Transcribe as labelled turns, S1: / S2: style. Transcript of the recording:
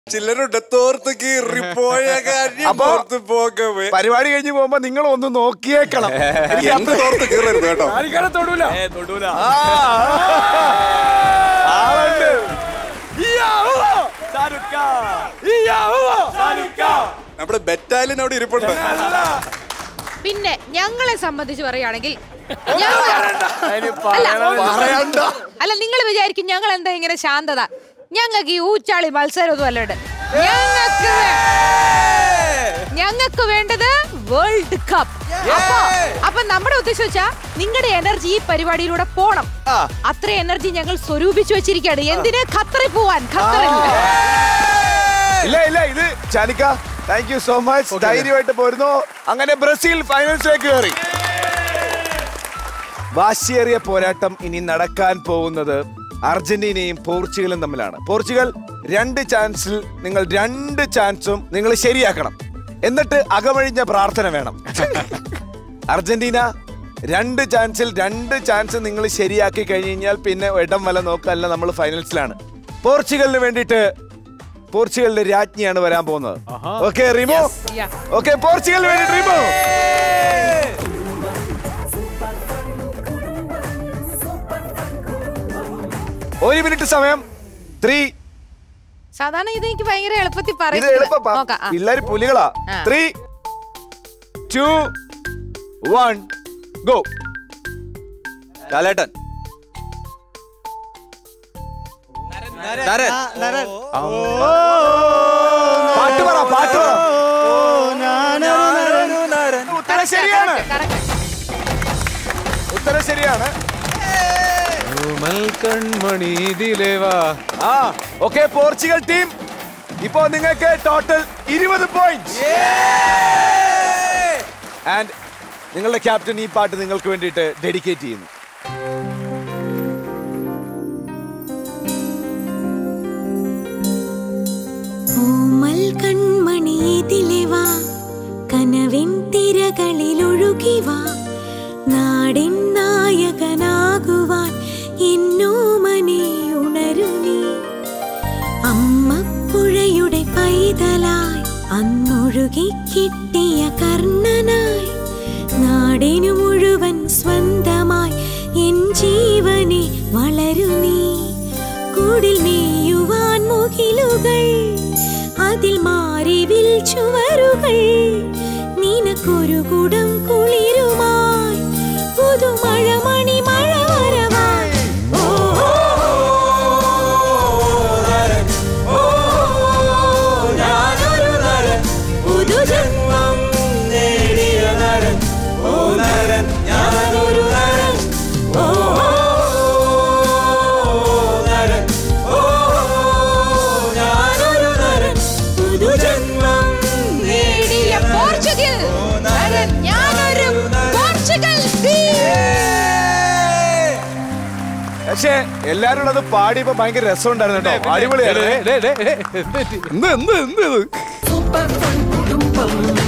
S1: ചിലരുടെ തോർത്ത് കീറിപ്പോയ കാര്യം
S2: അപ്പൊ-
S1: തോർത്ത് പോകവേ
S2: പരിപാടി കഴിഞ്ഞ് പോകുമ്പോ നിങ്ങൾ ഒന്ന് നോക്കിയേക്കണം എനിക്ക്
S1: എന്റെ തോർത്ത് കീറരുത് കേട്ടോ
S2: ആൾക്കാരെ തൊടൂല
S3: ഏ തൊടൂല
S2: ആളുണ്ട്
S3: ഷാരുഖ് ഷാരുഖ്
S1: നമ്മുടെ ബറ്റാലിയൻ അവിടെ ഇരിപ്പുണ്ട്
S4: പിന്നെ ഞങ്ങളെ സംബന്ധിച്ച് പറയുകയാണെങ്കിൽ ഞങ്ങൾ- അല്ല
S2: പറയണ്ട
S4: അല്ല നിങ്ങൾ വിചാരിക്കും ഞങ്ങൾ എന്താ ഇങ്ങനെ ശാന്തത ഞങ്ങൾക്ക് ഈ ഊച്ചാളി മത്സരമൊന്നും അല്ലണ്ട് ഞങ്ങൾക്ക് ഞങ്ങൾക്ക് വേണ്ടത് വേൾഡ് കപ്പ് അപ്പൊ അപ്പൊ നമ്മുടെ ഉദ്ദേശം വെച്ചാ നിങ്ങളുടെ എനർജി ഈ പരിപാടിയിലൂടെ പോണം
S2: ആ.
S4: അത്ര എനർജി ഞങ്ങൾ സ്വരൂപിച്ചു വെച്ചിരിക്കുകയാണ് എന്തിന് ഖത്തറിൽ പോവാൻ ഖത്തറിൽ
S2: ഇല്ല ഇല്ല ഇത് ചാലിക്ക താങ്ക് യു സോ മച്ച് ധൈര്യമായിട്ട് പോരുന്നു അങ്ങനെ ബ്രസീൽ ഫൈനൽസിലേക്ക് കയറി വാശിയേറിയ പോരാട്ടം ഇനി നടക്കാൻ പോകുന്നത് അർജന്റീനയും പോർച്ചുഗലും തമ്മിലാണ് പോർച്ചുഗൽ രണ്ട് ചാൻസിൽ നിങ്ങൾ രണ്ട് ചാൻസും നിങ്ങൾ ശരിയാക്കണം എന്നിട്ട് അകമഴിഞ്ഞ പ്രാർത്ഥന വേണം അർജന്റീന രണ്ട് ചാൻസിൽ രണ്ട് ചാൻസ് നിങ്ങൾ ശരിയാക്കി കഴിഞ്ഞ് കഴിഞ്ഞാൽ പിന്നെ ഇടം വല നോക്കല്ല നമ്മൾ ഫൈനൽസിലാണ് പോർച്ചുഗലിന് വേണ്ടിയിട്ട് പോർച്ചുഗലിന്റെ രാജ്ഞിയാണ് വരാൻ പോകുന്നത് ഓക്കെ റിമോ
S4: Yeah.
S2: ഓക്കെ പോർച്ചുഗലിന് വേണ്ടി റിമോ ഒരു മിനിറ്റ് സമയം ത്രീ
S4: സാധാരണ ഇത് എനിക്ക് ഭയങ്കര എളുപ്പത്തിൽ
S2: ഇത്
S4: പറയുന്നത്
S2: എളുപ്പം
S4: നോക്കാം ആ.
S2: പിള്ളേര് പുലികളാ
S4: ആ.
S2: Three two one go
S3: Lalettan Naran
S2: പാട്ട് പറ പാട്ട് പറ ഉത്തരം
S4: Correct,
S2: ശരിയാണ്
S4: correct, correct.
S2: ഉത്തരം ശരിയാണ്
S3: കൺമണി ദിലേവാ
S2: ആ ഓക്കെ പോർച്ചുഗൽ ടീം ഇപ്പോ നിങ്ങൾക്ക് ടോട്ടൽ ഇരുപത് പോയിന്റ് ആൻഡ് നിങ്ങളുടെ ക്യാപ്റ്റൻ ഈ പാട്ട് നിങ്ങൾക്ക് വേണ്ടിയിട്ട് ഡെഡിക്കേറ്റ് ചെയ്യുന്നു
S5: ഓമൽ കൺമണിയതിലെ വാ കനവിൻ തിരകളിലൊഴുകി വാ നാടിൻ നായകനാകുവാൻ എന്നോമനെ ഉണരു നീ അമ്മപ്പുഴയുടെ പൈതലായി അന്നൊഴുകി കിട്ടിയ കർണനായി നാടിനു മുഴുവൻ സ്വന്തമായി എൻ ജീവനെ വളരു നീ കൂടിൽ മേയുവാൻ മുകിലുകൾ അതിൽ മാറിവിൽ ചുവരുകൾ നിനക്കൊരു കുടം കുളിരുമായി പുതുമഴ മണി മഴ വരവായി ഓ, ഓ, ഞാനൊരു നരൻ, പുതുജന്മം നേടിയ നരൻ. ഓ, നരൻ, ഞാനൊരു നരൻ. ഓ, നരൻ, ഓ, ഞാനൊരു നരൻ, പുതുജന്മം
S4: നേടിയ പോർച്ചുഗൽ നരൻ, ഞാനൊരു പോർച്ചുഗൽ
S2: പക്ഷേ എല്ലാരും അത് പാടിയപ്പോ ഭയങ്കര രസമുണ്ടായിരുന്നു കേട്ടോ അടിപൊളിയാണ് എന്ത് എന്ത് എന്ത് ഇത്
S5: സൂപ്പർ ഫൺ കുടുംബം